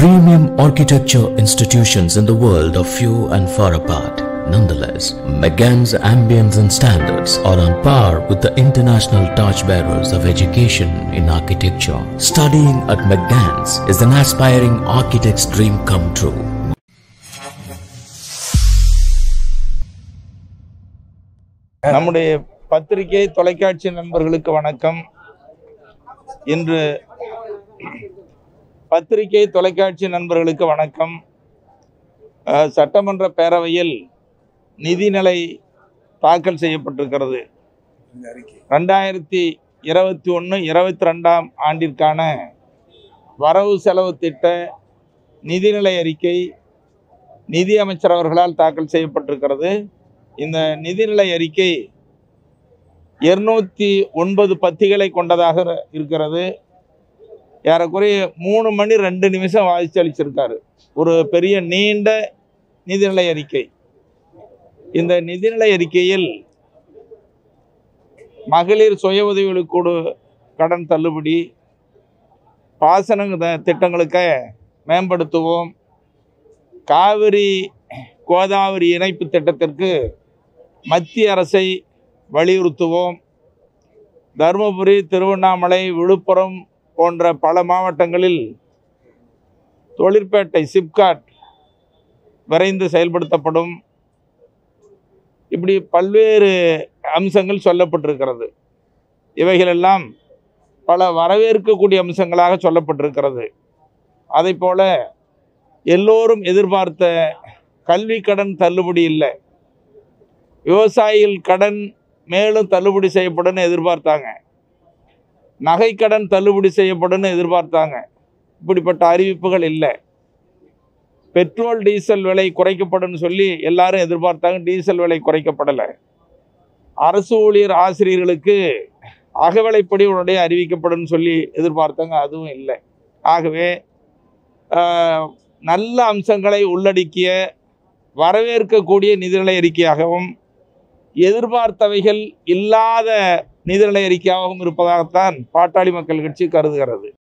premium architecture institutions in the world are few and far apart. Nonetheless, McGann's ambience and standards are on par with the international torchbearers of education in architecture. Studying at McGann's is an aspiring architect's dream come true. நம்முடைய பத்திரிகை தொலைக்காட்சி நண்பர்களுக்கு வணக்கம் இன்று பத்திரிகை தொலைக்காட்சி நண்பர்களுக்கு வணக்கம் அஹ், சட்டமன்ற பேரவையில் நிதிநிலை தாக்கல் செய்யப்பட்டிருக்கிறது ரெண்டாயிரத்தி இருபத்தி ஒன்று இருபத்தி ரெண்டாம் ஆண்டிற்கான வரவு செலவு திட்ட நிதிநிலை அறிக்கை நிதி அமைச்சர் அவர்களால் தாக்கல் செய்யப்பட்டிருக்கிறது இந்த நிதிநிலை அறிக்கை இருநூத்தி ஒன்பது பத்திகளை கொண்டதாக இருக்கிறது ஏறக்குறைய மூணு மணி ரெண்டு நிமிஷம் வாசிச்சு அளிச்சிருக்காரு ஒரு பெரிய நீண்ட நிதிநிலை அறிக்கை இந்த நிதிநிலை அறிக்கையில் மகளிர் சுய உதவிகளுக்கு கடன் தள்ளுபடி பாசன த- திட்டங்களுக்கு மேம்படுத்துவோம் காவிரி கோதாவரி இணைப்பு திட்டத்திற்கு மத்திய அரசை வலியுறுத்துவோம் தருமபுரி திருவண்ணாமலை விழுப்புரம் போன்ற பல மாவட்டங்களில் தொழிற்பேட்டை சிப்காட் விரைந்து செயல்படுத்தப்படும் இப்படி பல்வேறு அம்சங்கள் சொல்லப்பட்டிருக்கிறது இவைகளெல்லாம் பல வரவேற்கக்கூடிய அம்சங்களாக சொல்லப்பட்டிருக்கிறது அதை போல எல்லோரும் எதிர்பார்த்த கல்வி கடன் தள்ளுபடி இல்லை விவசாயிகள் கடன் மேலும் தள்ளுபடி செய்யப்படும்னு எதிர்பார்த்தாங்க நகை கடன் தள்ளுபடி செய்யப்படும்னு எதிர்பார்த்தாங்க இப்படிப்பட்ட அறிவிப்புகள் இல்லை பெட்ரோல் டீசல் விலை குறைக்கப்படும் சொல்லி எல்லாரும் எதிர்பார்த்தாங்க டீசல் விலை குறைக்கப்படலை அரசு ஊழியர் ஆசிரியர்களுக்கு அகவிலைப்படி உடனே அறிவிக்கப்படும் சொல்லி எதிர்பார்த்தாங்க அதுவும் இல்லை ஆகவே ஆஹ், நல்ல அம்சங்களை உள்ளடக்கிய வரவேற்கக்கூடிய நிதிநிலை அறிக்கையாகவும் எதிர்பார்த்தவைகள் இல்லாத நிதிநிலை அறிக்கையாகவும் இருப்பதாகத்தான் பாட்டாளி மக்கள் கட்சி கருதுகிறது